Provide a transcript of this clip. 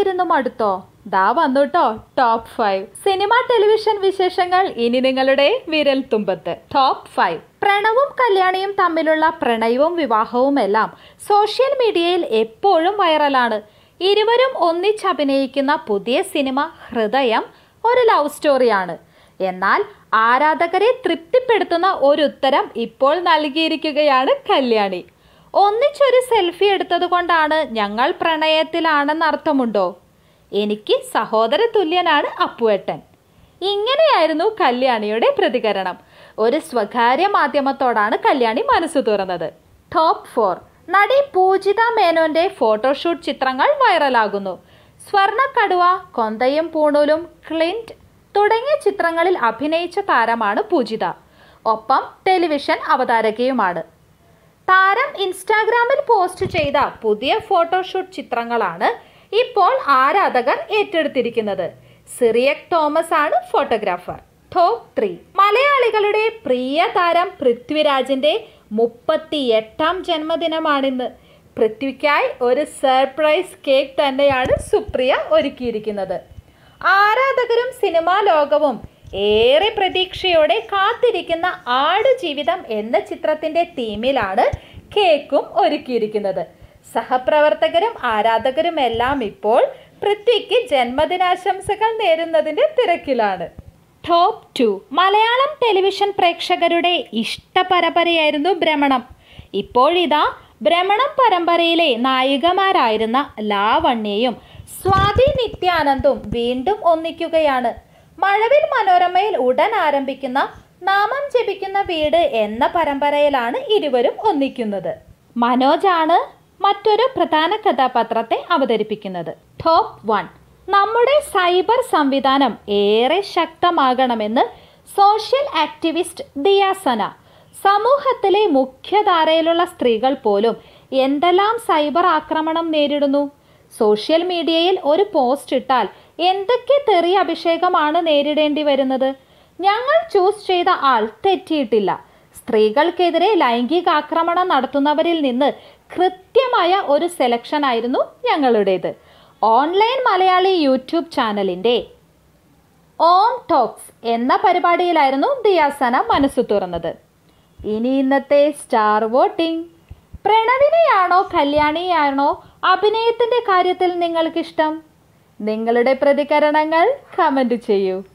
കാത്തിരുന്നു മടുത്തോ ദാ വന്നുട്ടോ ടോപ്പ് ഫൈവ് സിനിമ ടെലിവിഷൻ വിശേഷങ്ങൾ ഇനി നിങ്ങളുടെ വിരൽ തുമ്പത്ത് ടോപ്പ് ഫൈവ് പ്രണവും കല്യാണിയും തമ്മിലുള്ള പ്രണയവും വിവാഹവും എല്ലാം സോഷ്യൽ മീഡിയയിൽ എപ്പോഴും വൈറലാണ് ഇരുവരും ഒന്നിച്ചഭിനയിക്കുന്ന പുതിയ സിനിമ ഹൃദയം ഒരു ലവ് സ്റ്റോറിയാണ് എന്നാൽ ആരാധകരെ തൃപ്തിപ്പെടുത്തുന്ന ഒരു ഉത്തരം ഇപ്പോൾ നൽകിയിരിക്കുകയാണ് കല്യാണി ഒന്നിച്ചൊരു സെൽഫി എടുത്തതുകൊണ്ടാണ് ഞങ്ങൾ പ്രണയത്തിലാണെന്ന് അർത്ഥമുണ്ടോ എനിക്ക് സഹോദര തുല്യനാണ് അപ്പുവേട്ടൻ ഇങ്ങനെയായിരുന്നു കല്യാണിയുടെ പ്രതികരണം ഒരു സ്വകാര്യ മാധ്യമത്തോടാണ് കല്യാണി മനസ്സ് തുറന്നത് ടോപ്പ് ഫോർ നടി പൂജിത മേനോന്റെ ഫോട്ടോഷൂട്ട് ചിത്രങ്ങൾ വൈറലാകുന്നു സ്വർണ്ണക്കടുവ കൊന്തയും പൂണൂലും ക്ലിൻറ്റ് തുടങ്ങിയ ചിത്രങ്ങളിൽ അഭിനയിച്ച താരമാണ് പൂജിത ഒപ്പം ടെലിവിഷൻ അവതാരകയുമാണ് താരം ഇൻസ്റ്റാഗ്രാമിൽ പോസ്റ്റ് ചെയ്ത പുതിയ ഫോട്ടോഷൂട്ട് ചിത്രങ്ങളാണ് ഇപ്പോൾ ആരാധകർ ഏറ്റെടുത്തിരിക്കുന്നത് സിറിയക് തോമസ് ആണ് ഫോട്ടോഗ്രാഫർ ടോപ്പ് ത്രീ മലയാളികളുടെ പ്രിയ താരം പൃഥ്വിരാജിന്റെ മുപ്പത്തിയെട്ടാം ജന്മദിനമാണിന്ന് പൃഥ്വിക്കായി ഒരു സർപ്രൈസ് കേക്ക് തന്നെയാണ് സുപ്രിയ ഒരുക്കിയിരിക്കുന്നത് ആരാധകരും സിനിമാ ലോകവും ഏറെ പ്രതീക്ഷയോടെ കാത്തിരിക്കുന്ന ആടുജീവിതം എന്ന ചിത്രത്തിന്റെ തീമിലാണ് കേക്കും ഒരുക്കിയിരിക്കുന്നത് സഹപ്രവർത്തകരും ആരാധകരും എല്ലാം ഇപ്പോൾ പൃഥ്വിക്ക് ജന്മദിനാശംസകൾ നേരുന്നതിന്റെ തിരക്കിലാണ് ടോപ്പ് ടു മലയാളം ടെലിവിഷൻ പ്രേക്ഷകരുടെ ഇഷ്ടപരമ്പരയായിരുന്നു ഭ്രമണം ഇപ്പോഴിതാ ഭ്രമണം പരമ്പരയിലെ നായികമാരായിരുന്ന ലാവണ്യയും സ്വാതി നിത്യാനന്ദും വീണ്ടും ഒന്നിക്കുകയാണ് മഴവിൽ മനോരമയിൽ ഉടൻ ആരംഭിക്കുന്ന നാമം ജപിക്കുന്ന വീട് എന്ന പരമ്പരയിലാണ് ഇരുവരും ഒന്നിക്കുന്നത് മനോജാണ് മറ്റൊരു പ്രധാന കഥാപാത്രത്തെ അവതരിപ്പിക്കുന്നത് ടോപ്പ് വൺ നമ്മുടെ സൈബർ സംവിധാനം ഏറെ ശക്തമാകണമെന്ന് സോഷ്യൽ ആക്ടിവിസ്റ്റ് ദിയാസന സമൂഹത്തിലെ മുഖ്യധാരയിലുള്ള സ്ത്രീകൾ പോലും എന്തെല്ലാം സൈബർ ആക്രമണം നേരിടുന്നു സോഷ്യൽ മീഡിയയിൽ ഒരു പോസ്റ്റ് ഇട്ടാൽ എന്തൊക്കെ തെറി അഭിഷേകമാണ് നേരിടേണ്ടി വരുന്നത് ഞങ്ങൾ ചൂസ് ചെയ്ത ആൾ തെറ്റിയിട്ടില്ല സ്ത്രീകൾക്കെതിരെ ലൈംഗികാക്രമണം നടത്തുന്നവരിൽ നിന്ന് കൃത്യമായ ഒരു സെലക്ഷൻ ആയിരുന്നു ഞങ്ങളുടേത് ഓൺലൈൻ മലയാളി യൂട്യൂബ് ചാനലിൻ്റെ ഓം ടോക്സ് എന്ന പരിപാടിയിലായിരുന്നു ദിയാസന മനസ്സു തുറന്നത് ഇനി ഇന്നത്തെ സ്റ്റാർ വോട്ടിംഗ് പ്രണവിനെയാണോ കല്യാണിയാണോ അഭിനയത്തിൻ്റെ കാര്യത്തിൽ നിങ്ങൾക്കിഷ്ടം നിങ്ങളുടെ പ്രതികരണങ്ങൾ കമൻറ്റ് ചെയ്യൂ